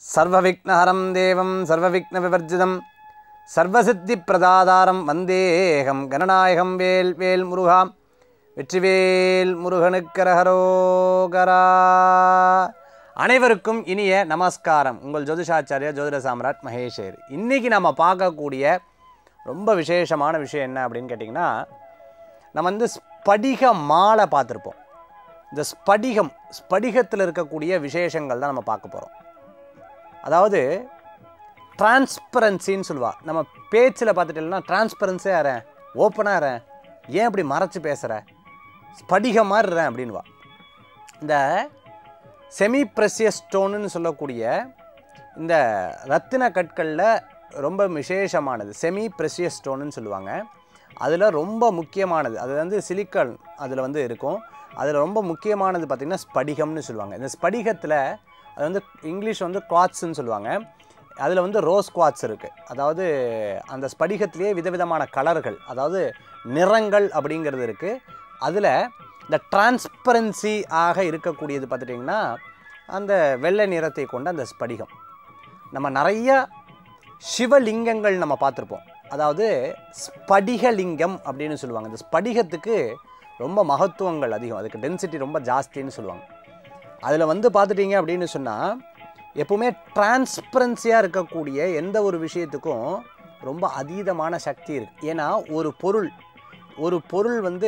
சர்வவிக்னஹரம் தேவம் சர்வவிக்ன விவர்ஜிதம் சர்வசித்தி பிரதாதாரம் வந்தேகம் கணநாயகம் வேல் வேல் முருகா வெற்றிவேல் முருகனுக்கரகரோகரா அனைவருக்கும் இனிய நமஸ்காரம் உங்கள் ஜோதிஷாச்சாரியா ஜோதிட சாம்ராட் மகேஷர் இன்னைக்கு நம்ம பார்க்கக்கூடிய ரொம்ப விசேஷமான விஷயம் என்ன அப்படின்னு கேட்டிங்கன்னா நம்ம வந்து ஸ்படிக மாலை பார்த்துருப்போம் இந்த ஸ்படிகம் ஸ்படிகத்தில் இருக்கக்கூடிய விசேஷங்கள் தான் நம்ம பார்க்க போகிறோம் அதாவது டிரான்ஸ்பரன்சின்னு சொல்லுவா நம்ம பேச்சில் பார்த்துட்டோம்னா டிரான்ஸ்பரன்ஸே ஆறேன் ஓப்பனாக ஆறேன் ஏன் இப்படி மறைச்சு பேசுகிற ஸ்படிக மாதிரி இருறேன் அப்படின்வா இந்த செமி ப்ரெஷியஸ் ஸ்டோனுன்னு சொல்லக்கூடிய இந்த ரத்தின கற்களில் ரொம்ப விசேஷமானது செமி ப்ரெஷியஸ் ஸ்டோனுன்னு சொல்லுவாங்க அதில் ரொம்ப முக்கியமானது அது வந்து சிலிக்கான் அதில் வந்து இருக்கும் அதில் ரொம்ப முக்கியமானது பார்த்திங்கன்னா ஸ்படிகம்னு சொல்லுவாங்க இந்த ஸ்படிகத்தில் அது வந்து இங்கிலீஷ் வந்து குவாட்ஸ்ன்னு சொல்லுவாங்க அதில் வந்து ரோஸ் குவாட்ஸ் இருக்குது அதாவது அந்த ஸ்படிகத்திலேயே விதவிதமான கலர்கள் அதாவது நிறங்கள் அப்படிங்கிறது இருக்குது அதில் இந்த டிரான்ஸ்பரன்சி ஆக இருக்கக்கூடியது பார்த்துட்டிங்கன்னா அந்த வெள்ளை நிறத்தை கொண்ட அந்த ஸ்படிகம் நம்ம நிறைய சிவலிங்கங்கள் நம்ம பார்த்துருப்போம் அதாவது ஸ்படிகலிங்கம் அப்படின்னு சொல்லுவாங்க இந்த ஸ்படிகத்துக்கு ரொம்ப மகத்துவங்கள் அதிகம் அதுக்கு டென்சிட்டி ரொம்ப ஜாஸ்தின்னு சொல்லுவாங்க அதில் வந்து பார்த்துட்டிங்க அப்படின்னு சொன்னால் எப்பவுமே டிரான்ஸ்பரன்சியாக இருக்கக்கூடிய எந்த ஒரு விஷயத்துக்கும் ரொம்ப அதீதமான சக்தி இருக்குது ஏன்னா ஒரு பொருள் ஒரு பொருள் வந்து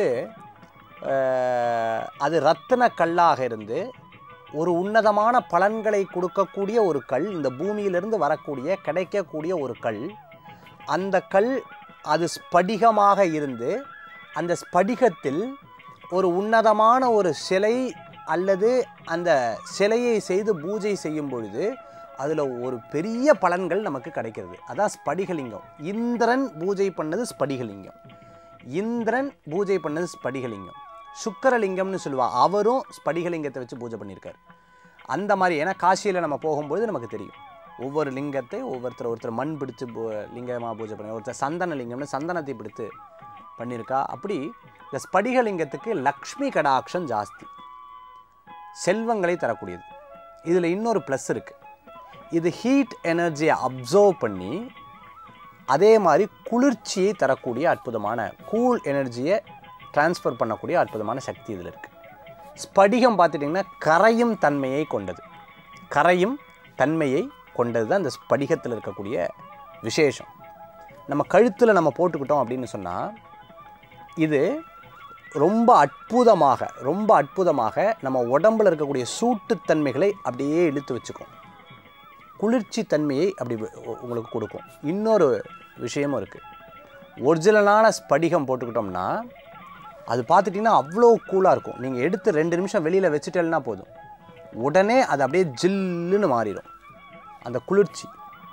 அஹ், அது ரத்தின கல்லாக இருந்து ஒரு உன்னதமான பலன்களை கொடுக்கக்கூடிய ஒரு கல் இந்த பூமியிலிருந்து வரக்கூடிய கிடைக்கக்கூடிய ஒரு கல் அந்த கல் அது ஸ்படிகமாக இருந்து அந்த ஸ்படிகத்தில் ஒரு உன்னதமான ஒரு சிலை அல்லது அந்த சிலையை செய்து பூஜை செய்யும் பொழுது அதில் ஒரு பெரிய பலன்கள் நமக்கு கிடைக்கிறது அதான் ஸ்படிகலிங்கம் இந்திரன் பூஜை பண்ணது ஸ்படிகலிங்கம் இந்திரன் பூஜை பண்ணது ஸ்படிகலிங்கம் சுக்கரலிங்கம்னு சொல்லுவா அவரும் ஸ்படிகலிங்கத்தை வச்சு பூஜை பண்ணியிருக்காரு அந்த மாதிரி ஏன்னா காசியில் நம்ம போகும்பொழுது நமக்கு தெரியும் ஒவ்வொரு லிங்கத்தை ஒவ்வொருத்தர் ஒருத்தர் மண் பிடித்து பூ- லிங்கமாக பூஜை பண்ணி ஒருத்தர் சந்தன லிங்கம்னு சந்தனத்தை பிடித்து பண்ணியிருக்கா அப்படி இந்த ஸ்படிகலிங்கத்துக்கு லக்ஷ்மி கடாட்சம் ஜாஸ்தி செல்வங்களை தரக்கூடியது இதில் இன்னொரு ப்ளஸ் இருக்குது இது ஹீட் எனர்ஜியை அப்சர்வ் பண்ணி அதே மாதிரி குளிர்ச்சியை தரக்கூடிய அற்புதமான கூல் எனர்ஜியை ட்ரான்ஸ்ஃபர் பண்ணக்கூடிய அற்புதமான சக்தி இதில் இருக்குது ஸ்படிகம் பார்த்துட்டிங்கன்னா கரையும் தன்மையை கொண்டது கரையும் தன்மையை கொண்டது தான் இந்த ஸ்படிகத்தில் இருக்கக்கூடிய விசேஷம் நம்ம கழுத்தில் நம்ம போட்டுக்கிட்டோம் அப்படின்னு சொன்னால் இது ரொம்ப அற்புதமாக ரொம்ப அற்புதமாக நம்ம உடம்புல இருக்கக்கூடிய சூட்டுத்தன்மைகளை அப்படியே இழுத்து வச்சுக்கும் குளிர்ச்சி தன்மையை அப்படி உ- உங்களுக்கு கொடுக்கும் இன்னொரு விஷயமும் இருக்குது ஒரிஜினலான ஸ்படிகம் போட்டுக்கிட்டோம்னா அது பார்த்துட்டிங்கன்னா அவ்வளோ கூலாக இருக்கும் நீங்கள் எடுத்து ரெண்டு நிமிஷம் வெளியில் வச்சுட்டேன்னா போதும் உடனே அது அப்படியே ஜில்லுன்னு மாறிடும் அந்த குளிர்ச்சி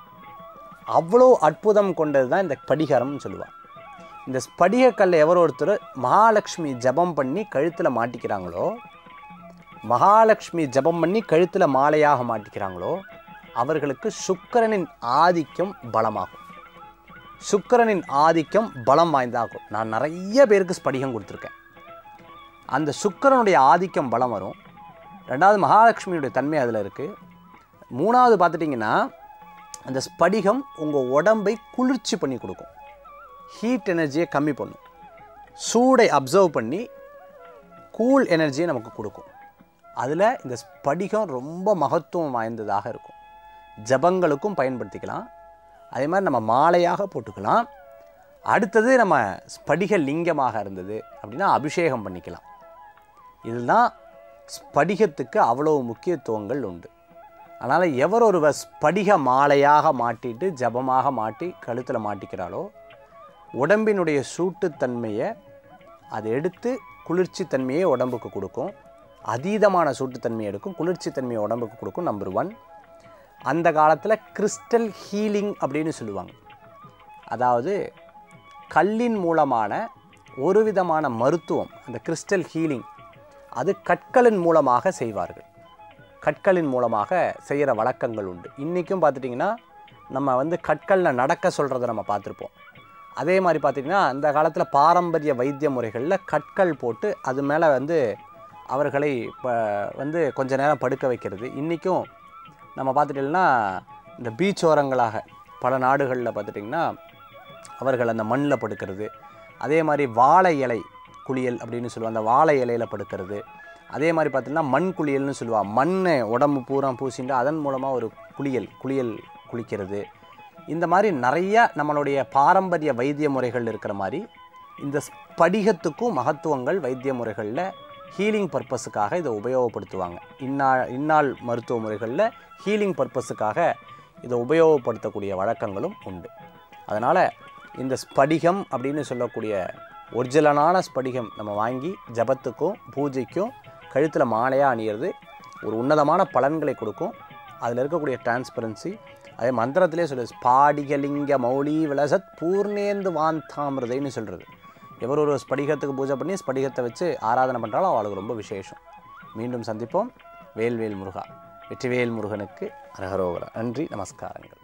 அவ்வளோ அற்புதம் கொண்டது தான் இந்த படிகாரம்னு சொல்லுவாள் இந்த ஸ்படிகக்கல்லை எவரோ ஒருத்தர் மகாலட்சுமி ஜெபம் பண்ணி கழுத்தில் மாட்டிக்கிறாங்களோ மகாலட்சுமி ஜெபம் பண்ணி கழுத்தில் மாலையாக மாட்டிக்கிறாங்களோ அவர்களுக்கு சுக்கிரனின் ஆதிக்கம் பலமாகும் சுக்கிரனின் ஆதிக்கம் பலம் வாய்ந்தாகும் நான் நிறைய பேருக்கு ஸ்படிகம் கொடுத்துருக்கேன் அந்த சுக்கிரனுடைய ஆதிக்கம் பலம் வரும் ரெண்டாவது மகாலட்சுமியுடைய தன்மை அதில் இருக்குது மூணாவது பார்த்துட்டிங்கன்னா அந்த ஸ்படிகம் உங்கள் உடம்பை குளிர்ச்சி பண்ணி கொடுக்கும் ஹீட் எனர்ஜியை கம்மி பண்ணும் சூடை அப்சர்வ் பண்ணி கூல் எனர்ஜியை நமக்கு கொடுக்கும் அதில் இந்த ஸ்படிகம் ரொம்ப மகத்துவம் வாய்ந்ததாக இருக்கும் ஜபங்களுக்கும் பயன்படுத்திக்கலாம் அதே மாதிரி நம்ம மாலையாக போட்டுக்கலாம் அடுத்தது நம்ம ஸ்படிக லிங்கமாக இருந்தது அப்படின்னா அபிஷேகம் பண்ணிக்கலாம் இதுதான் ஸ்படிகத்துக்கு அவ்வளோ முக்கியத்துவங்கள் உண்டு அதனால் எவர் ஒருவர் ஸ்படிக மாலையாக மாட்டிட்டு ஜபமாக மாட்டி கழுத்தில் மாட்டிக்கிறாளோ உடம்பினுடைய சூட்டுத்தன்மையை அது எடுத்து குளிர்ச்சி தன்மையை உடம்புக்கு கொடுக்கும் அதீதமான சூட்டுத்தன்மையை எடுக்கும் குளிர்ச்சி தன்மையை உடம்புக்கு கொடுக்கும் நம்பர் ஒன் அந்த காலத்தில் கிறிஸ்டல் ஹீலிங் அப்படின்னு சொல்லுவாங்க அதாவது கல்லின் மூலமான ஒரு விதமான மருத்துவம் அந்த கிறிஸ்டல் ஹீலிங் அது கற்களின் மூலமாக செய்வார்கள் கற்களின் மூலமாக செய்கிற வழக்கங்கள் உண்டு இன்றைக்கும் பார்த்துட்டிங்கன்னா நம்ம வந்து கற்களில் நடக்க சொல்கிறத நம்ம பார்த்துருப்போம் அதே மாதிரி பார்த்திங்கன்னா அந்த காலத்தில் பாரம்பரிய வைத்திய முறைகளில் கற்கள் போட்டு அது மேலே வந்து அவர்களை ப- வந்து கொஞ்ச நேரம் படுக்க வைக்கிறது இன்றைக்கும் நம்ம பார்த்துட்டோம்னா இந்த பீச் ஓரங்களாக பல நாடுகளில் பார்த்துட்டிங்கன்னா அவர்கள் அந்த மண்ணில் படுக்கிறது அதே மாதிரி வாழை இலை குளியல் அப்படின்னு சொல்லுவாங்க அந்த வாழை இலையில் படுக்கிறது அதே மாதிரி பார்த்தீங்கன்னா மண் குளியல்னு சொல்லுவாள் மண்ணை உடம்பு பூரா பூசிட்டு அதன் மூலமாக ஒரு குளியல் குளியல் குளிக்கிறது இந்த மாதிரி நிறைய நம்மளுடைய பாரம்பரிய வைத்திய முறைகள் இருக்கிற மாதிரி இந்த ஸ்படிகத்துக்கும் மகத்துவங்கள் வைத்திய முறைகளில் ஹீலிங் பர்பஸுக்காக இதை உபயோகப்படுத்துவாங்க இந்நாள் இந்நாள் மருத்துவ முறைகளில் ஹீலிங் பர்பஸுக்காக இதை உபயோகப்படுத்தக்கூடிய வழக்கங்களும் உண்டு அதனால் இந்த ஸ்படிகம் அப்படின்னு சொல்லக்கூடிய ஒரிஜினலான ஸ்படிகம் நம்ம வாங்கி ஜபத்துக்கும் பூஜைக்கும் கழுத்தில் மாலையாக அணியிறது ஒரு உன்னதமான பலன்களை கொடுக்கும் அதில் இருக்கக்கூடிய டிரான்ஸ்பரன்சி அதே மந்திரத்திலே சொல்லு ஸ்பாடிகலிங்க மௌலி விலசத் பூர்ணேந்து வாந்தாமிரதைன்னு சொல்கிறது எவர் ஒரு ஸ்படிகத்துக்கு பூஜை பண்ணி ஸ்படிகத்தை வச்சு ஆராதனை பண்ணுறாலும் அவளுக்கு ரொம்ப விசேஷம் மீண்டும் சந்திப்போம் வேல்வேல் முருகா வெற்றிவேல் முருகனுக்கு அரகரோகரா நன்றி நமஸ்காரங்கள்